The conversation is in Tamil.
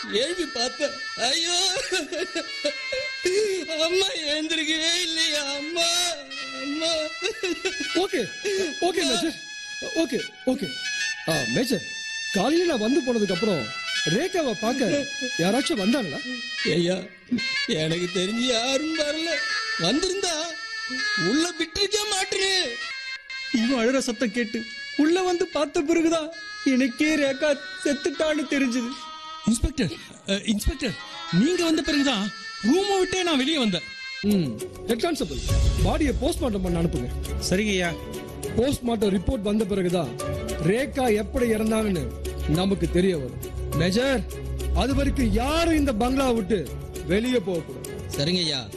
எழுப்பி பார்த்தேன் ஐயோ அம்மா எழுந்திருக்கவே இல்லையா அம்மா அம்மா okay okay major okay okay ஆ மேஜர் காலையில நான் வந்து போனதுக்கு அப்புறம் ரேகாவை பார்க்க யாராச்சும் வந்தாங்களா ஐயா எனக்கு தெரிஞ்சு யாரும் வரல வந்திருந்தா உள்ள விட்டுருக்க மாட்டேன் இவன் அழுற சத்தம் கேட்டு உள்ள வந்து பார்த்த பிறகுதான் எனக்கே ரேகா செத்துட்டான்னு தெரிஞ்சது இன்ஸ்பெக்டர் அஹ், இன்ஸ்பெக்டர் நீங்க வந்த பிறகுதான் ரூமை விட்டே நான் வெளியே வந்தேன் ம் ஹெட் கான்ஸ்டபிள் பாடியை போஸ்ட்மார்ட்டம் பண்ண அனுப்புங்க சரிங்க ஐயா போஸ்ட்மார்ட்டம் ரிப்போர்ட் வந்த பிறகுதான் ரேகா எப்படி இறந்தாங்கன்னு நமக்கு தெரிய வரும் மேஜர் அது வரைக்கும் யாரும் இந்த பங்களா விட்டு வெளியே போகக்கூடாது சரிங்க ஐயா